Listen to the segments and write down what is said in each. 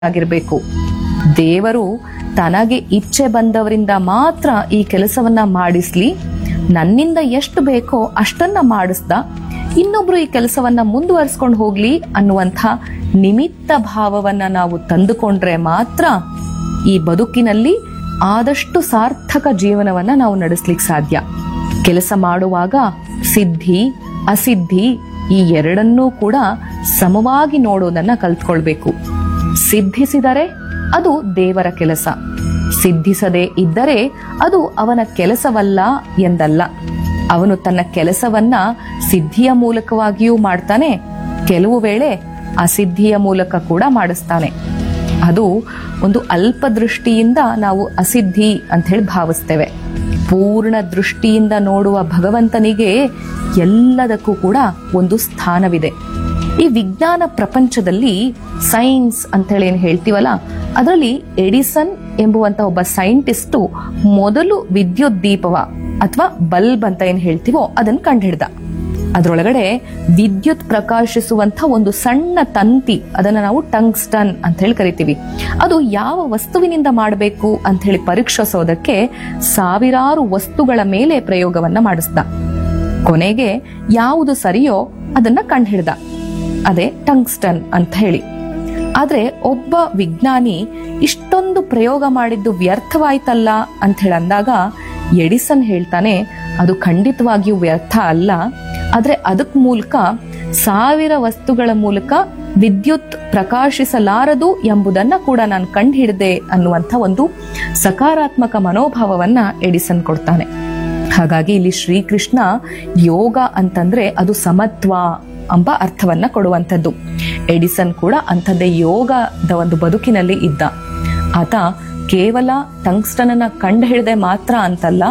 ಆಗಿರ್ಬೇಕು ದೇವರು ತನಗೆ ಇಚ್ಛೆ ಬಂದವರಿಂದ ಮಾತ್ರ ಈ ಕೆಲಸವನ್ನ ಮಾಡಿಸ್ಲಿ ನನ್ನಿಂದ ಎಷ್ಟು ಬೇಕೋ ಅಷ್ಟನ್ನ ಮಾಡಿಸ್ದ ಇನ್ನೊಬ್ರು ಈ ಕೆಲಸವನ್ನ ಮುಂದುವರಿಸ್ಕೊಂಡು ಹೋಗ್ಲಿ ಅನ್ನುವಂಥ ನಿಮಿತ್ತ ಭಾವವನ್ನ ನಾವು ತಂದುಕೊಂಡ್ರೆ ಮಾತ್ರ ಈ ಬದುಕಿನಲ್ಲಿ ಆದಷ್ಟು ಸಾರ್ಥಕ ಜೀವನವನ್ನ ನಾವು ನಡೆಸ್ಲಿಕ್ಕೆ ಸಾಧ್ಯ ಕೆಲಸ ಮಾಡುವಾಗ ಸಿದ್ಧಿ ಅಸಿದ್ಧಿ ಈ ಎರಡನ್ನೂ ಕೂಡ ಸಮವಾಗಿ ನೋಡೋದನ್ನ ಕಲ್ತ್ಕೊಳ್ಬೇಕು ಸಿದ್ಧಿಸಿದರೆ ಅದು ದೇವರ ಕೆಲಸ ಸಿದ್ಧಿಸದೇ ಇದ್ದರೆ ಅದು ಅವನ ಕೆಲಸವಲ್ಲ ಎಂದಲ್ಲ ಅವನು ತನ್ನ ಕೆಲಸವನ್ನ ಸಿದ್ಧಿಯ ಮೂಲಕವಾಗಿಯೂ ಮಾಡ್ತಾನೆ ಕೆಲವು ವೇಳೆ ಅಸಿದ್ಧಿಯ ಮೂಲಕ ಕೂಡ ಮಾಡಿಸ್ತಾನೆ ಅದು ಒಂದು ಅಲ್ಪ ದೃಷ್ಟಿಯಿಂದ ನಾವು ಅಸಿದ್ಧಿ ಅಂತ ಹೇಳಿ ಭಾವಿಸ್ತೇವೆ ಪೂರ್ಣ ದೃಷ್ಟಿಯಿಂದ ನೋಡುವ ಭಗವಂತನಿಗೆ ಎಲ್ಲದಕ್ಕೂ ಕೂಡ ಒಂದು ಸ್ಥಾನವಿದೆ ಈ ವಿಜ್ಞಾನ ಪ್ರಪಂಚದಲ್ಲಿ ಸೈನ್ಸ್ ಅಂತ ಹೇಳಿ ಏನ್ ಹೇಳ್ತೀವಲ್ಲ ಅದರಲ್ಲಿ ಎಡಿಸನ್ ಎಂಬುವಂತ ಒಬ್ಬ ಸೈಂಟಿಸ್ಟು ಮೊದಲು ವಿದ್ಯುತ್ ದೀಪವ ಅಥವಾ ಬಲ್ಬ್ ಅಂತ ಏನ್ ಹೇಳ್ತೀವೋ ಅದನ್ನ ಕಂಡುಹಿಡ್ದ ಅದರೊಳಗಡೆ ವಿದ್ಯುತ್ ಪ್ರಕಾಶಿಸುವಂತ ಒಂದು ಸಣ್ಣ ತಂತಿ ಅದನ್ನ ನಾವು ಟಂಗ್ಸ್ಟನ್ ಅಂತ ಹೇಳಿ ಕರಿತೀವಿ ಅದು ಯಾವ ವಸ್ತುವಿನಿಂದ ಮಾಡಬೇಕು ಅಂತ ಹೇಳಿ ಪರೀಕ್ಷಿಸೋದಕ್ಕೆ ಸಾವಿರಾರು ವಸ್ತುಗಳ ಮೇಲೆ ಪ್ರಯೋಗವನ್ನ ಮಾಡಿಸ್ದ ಕೊನೆಗೆ ಯಾವುದು ಸರಿಯೋ ಅದನ್ನ ಕಂಡುಹಿಡ್ದ ಅದೇ ಟಂಗ್ಸ್ಟನ್ ಅಂತ ಹೇಳಿ ಆದ್ರೆ ಒಬ್ಬ ವಿಜ್ಞಾನಿ ಇಷ್ಟೊಂದು ಪ್ರಯೋಗ ಮಾಡಿದ್ದು ವ್ಯರ್ಥವಾಯ್ತಲ್ಲ ಅಂತ ಹೇಳಿ ಅಂದಾಗ ಎಡಿಸನ್ ಹೇಳ್ತಾನೆ ಅದು ಖಂಡಿತವಾಗಿಯೂ ವ್ಯರ್ಥ ಅಲ್ಲ ಆದ್ರೆ ಅದಕ್ ಮೂಲಕ ಸಾವಿರ ವಸ್ತುಗಳ ಮೂಲಕ ವಿದ್ಯುತ್ ಪ್ರಕಾಶಿಸಲಾರದು ಎಂಬುದನ್ನ ಕೂಡ ನಾನು ಕಂಡುಹಿಡಿದೆ ಅನ್ನುವಂಥ ಒಂದು ಸಕಾರಾತ್ಮಕ ಮನೋಭಾವವನ್ನ ಎಡಿಸನ್ ಕೊಡ್ತಾನೆ ಹಾಗಾಗಿ ಇಲ್ಲಿ ಶ್ರೀಕೃಷ್ಣ ಯೋಗ ಅಂತಂದ್ರೆ ಅದು ಸಮತ್ವ ಎಂಬ ಅರ್ಥವನ್ನ ಕೊಡುವಂಥದ್ದು ಎಡಿಸನ್ ಕೂಡ ಅಂಥದ್ದೇ ಯೋಗದ ಒಂದು ಬದುಕಿನಲ್ಲಿ ಇದ್ದ ಆತ ಕೇವಲ ಟಂಗ್ಸ್ಟನನ್ನ ಕಂಡು ಹಿಡದೆ ಮಾತ್ರ ಅಂತಲ್ಲ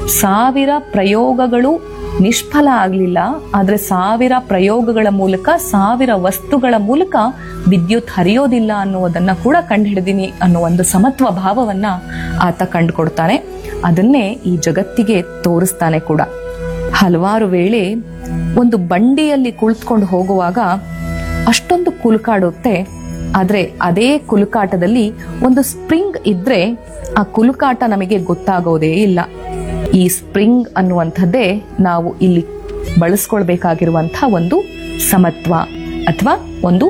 ಸಾವಿರ ಪ್ರಯೋಗಗಳು ನಿಷ್ಫಲ ಆಗ್ಲಿಲ್ಲ ಆದ್ರೆ ಸಾವಿರ ಪ್ರಯೋಗಗಳ ಮೂಲಕ ಸಾವಿರ ವಸ್ತುಗಳ ಮೂಲಕ ವಿದ್ಯುತ್ ಹರಿಯೋದಿಲ್ಲ ಅನ್ನುವುದನ್ನ ಕೂಡ ಕಂಡುಹಿಡಿದೀನಿ ಅನ್ನೋ ಒಂದು ಸಮತ್ವ ಭಾವವನ್ನ ಆತ ಕಂಡುಕೊಡ್ತಾನೆ ಅದನ್ನೇ ಈ ಜಗತ್ತಿಗೆ ತೋರಿಸ್ತಾನೆ ಕೂಡ ಹಲವಾರು ವೇಳೆ ಒಂದು ಬಂಡಿಯಲ್ಲಿ ಕುಳಿತುಕೊಂಡು ಹೋಗುವಾಗ ಅಷ್ಟೊಂದು ಕುಲುಕಾಡುತ್ತೆ ಆದ್ರೆ ಅದೇ ಕುಲುಕಾಟದಲ್ಲಿ ಒಂದು ಸ್ಪ್ರಿಂಗ್ ಇದ್ರೆ ಆ ಕುಲುಕಾಟ ನಮಗೆ ಗೊತ್ತಾಗೋದೇ ಇಲ್ಲ ಈ ಸ್ಪ್ರಿಂಗ್ ಅನ್ನುವಂಥದ್ದೇ ನಾವು ಇಲ್ಲಿ ಬಳಸ್ಕೊಳ್ಬೇಕಾಗಿರುವಂತಹ ಒಂದು ಸಮತ್ವ ಅಥವಾ ಒಂದು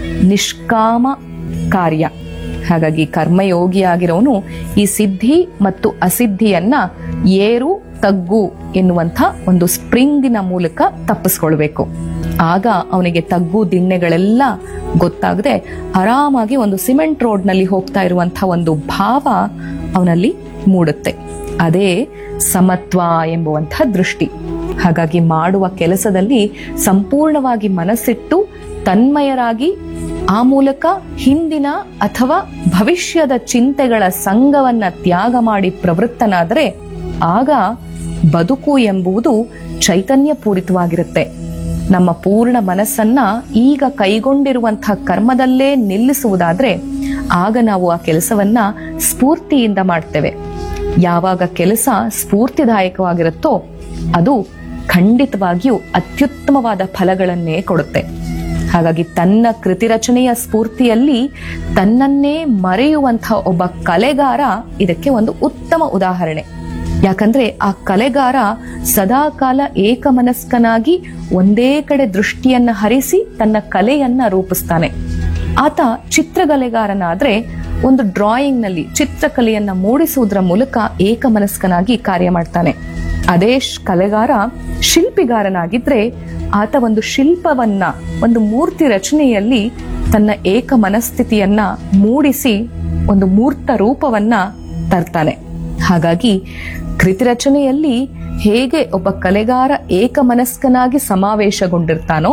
ನಿಷ್ಕಾಮ ಕಾರ್ಯ ಹಾಗಾಗಿ ಕರ್ಮಯೋಗಿಯಾಗಿರೋನು ಈ ಸಿದ್ಧಿ ಮತ್ತು ಅಸಿದ್ಧಿಯನ್ನ ಏರು ತಗ್ಗು ಎನ್ನುವಂಥ ಒಂದು ಸ್ಪ್ರಿಂಗಿನ ಮೂಲಕ ತಪ್ಪಿಸ್ಕೊಳ್ಬೇಕು ಆಗ ಅವನಿಗೆ ತಗ್ಗು ದಿಣ್ಣೆಗಳೆಲ್ಲ ಗೊತ್ತಾಗದೆ ಆರಾಮಾಗಿ ಒಂದು ಸಿಮೆಂಟ್ ರೋಡ್ನಲ್ಲಿ ಹೋಗ್ತಾ ಇರುವಂತಹ ಒಂದು ಭಾವ ಅವನಲ್ಲಿ ಮೂಡುತ್ತೆ ಅದೇ ಸಮತ್ವ ಎಂಬುವಂಥ ದೃಷ್ಟಿ ಹಾಗಾಗಿ ಮಾಡುವ ಕೆಲಸದಲ್ಲಿ ಸಂಪೂರ್ಣವಾಗಿ ಮನಸ್ಸಿಟ್ಟು ತನ್ಮಯರಾಗಿ ಆ ಮೂಲಕ ಹಿಂದಿನ ಅಥವಾ ಭವಿಷ್ಯದ ಚಿಂತೆಗಳ ಸಂಘವನ್ನ ತ್ಯಾಗ ಮಾಡಿ ಪ್ರವೃತ್ತನಾದರೆ ಆಗ ಬದುಕು ಎಂಬುದು ಚೈತನ್ಯ ಪೂರಿತವಾಗಿರುತ್ತೆ ನಮ್ಮ ಪೂರ್ಣ ಮನಸ್ಸನ್ನ ಈಗ ಕೈಗೊಂಡಿರುವಂತಹ ಕರ್ಮದಲ್ಲೇ ನಿಲ್ಲಿಸುವುದಾದ್ರೆ ಆಗ ನಾವು ಆ ಕೆಲಸವನ್ನ ಸ್ಫೂರ್ತಿಯಿಂದ ಮಾಡ್ತೇವೆ ಯಾವಾಗ ಕೆಲಸ ಸ್ಫೂರ್ತಿದಾಯಕವಾಗಿರುತ್ತೋ ಅದು ಖಂಡಿತವಾಗಿಯೂ ಅತ್ಯುತ್ತಮವಾದ ಫಲಗಳನ್ನೇ ಕೊಡುತ್ತೆ ಹಾಗಾಗಿ ತನ್ನ ಕೃತಿ ರಚನೆಯ ಸ್ಫೂರ್ತಿಯಲ್ಲಿ ತನ್ನನ್ನೇ ಮರೆಯುವಂತಹ ಒಬ್ಬ ಕಲೆಗಾರ ಇದಕ್ಕೆ ಒಂದು ಉತ್ತಮ ಉದಾಹರಣೆ ಯಾಕಂದ್ರೆ ಆ ಕಲೆಗಾರ ಸದಾಕಾಲ ಏಕಮನಸ್ಕನಾಗಿ ಒಂದೇ ಕಡೆ ದೃಷ್ಟಿಯನ್ನ ಹರಿಸಿ ತನ್ನ ಕಲೆಯನ್ನ ರೂಪಿಸ್ತಾನೆ ಆತ ಚಿತ್ರಕಲೆಗಾರನಾದ್ರೆ ಒಂದು ಡ್ರಾಯಿಂಗ್ ನಲ್ಲಿ ಚಿತ್ರಕಲೆಯನ್ನ ಮೂಡಿಸುವುದರ ಮೂಲಕ ಏಕಮನಸ್ಕನಾಗಿ ಕಾರ್ಯ ಮಾಡ್ತಾನೆ ಅದೇ ಶ್- ಕಲೆಗಾರ ಶಿಲ್ಪಿಗಾರನಾಗಿದ್ರೆ ಆತ ಒಂದು ಶಿಲ್ಪವನ್ನ ಒಂದು ಮೂರ್ತಿ ರಚನೆಯಲ್ಲಿ ತನ್ನ ಏಕ ಮನಸ್ಥಿತಿಯನ್ನ ಮೂಡಿಸಿ ಒಂದು ಮೂರ್ತ ರೂಪವನ್ನ ತರ್ತಾನೆ ಹಾಗಾಗಿ ಕೃತಿ ರಚನೆಯಲ್ಲಿ ಹೇಗೆ ಒಬ್ಬ ಕಲೆಗಾರ ಏಕಮನಸ್ಕನಾಗಿ ಸಮಾವೇಶಗೊಂಡಿರ್ತಾನೋ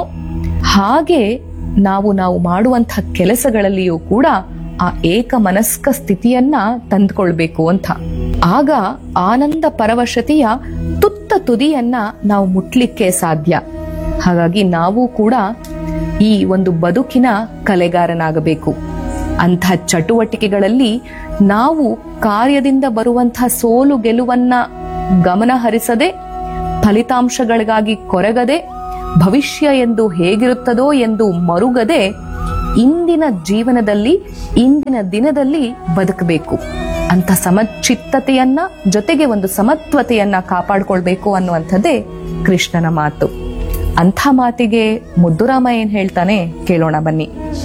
ಹಾಗೆ ನಾವು ನಾವು ಮಾಡುವಂತಹ ಕೆಲಸಗಳಲ್ಲಿಯೂ ಕೂಡ ಆ ಏಕಮನಸ್ಕ ಸ್ಥಿತಿಯನ್ನ ತಂದ್ಕೊಳ್ಬೇಕು ಅಂತ ಆಗ ಆನಂದ ಪರವಶತೆಯ ತುತ್ತ ತುದಿಯನ್ನ ನಾವು ಮುಟ್ಲಿಕ್ಕೆ ಸಾಧ್ಯ ಹಾಗಾಗಿ ನಾವು ಕೂಡ ಈ ಒಂದು ಬದುಕಿನ ಕಲೆಗಾರನಾಗಬೇಕು ಅಂಥ ಚಟುವಟಿಕೆಗಳಲ್ಲಿ ನಾವು ಕಾರ್ಯದಿಂದ ಬರುವಂತಹ ಸೋಲು ಗೆಲುವನ್ನ ಗಮನ ಹರಿಸದೆ ಫಲಿತಾಂಶಗಳಿಗಾಗಿ ಕೊರಗದೆ ಭವಿಷ್ಯ ಎಂದು ಹೇಗಿರುತ್ತದೋ ಎಂದು ಮರುಗದೆ ಇಂದಿನ ಜೀವನದಲ್ಲಿ ಇಂದಿನ ದಿನದಲ್ಲಿ ಬದುಕಬೇಕು ಅಂತ ಸಮಚಿತ್ತತೆಯನ್ನ ಜೊತೆಗೆ ಒಂದು ಸಮತ್ವತೆಯನ್ನ ಕಾಪಾಡ್ಕೊಳ್ಬೇಕು ಅನ್ನುವಂಥದ್ದೇ ಕೃಷ್ಣನ ಮಾತು ಅಂಥ ಮಾತಿಗೆ ಮುದ್ದುರಾಮ ಏನ್ ಹೇಳ್ತಾನೆ ಕೇಳೋಣ ಬನ್ನಿ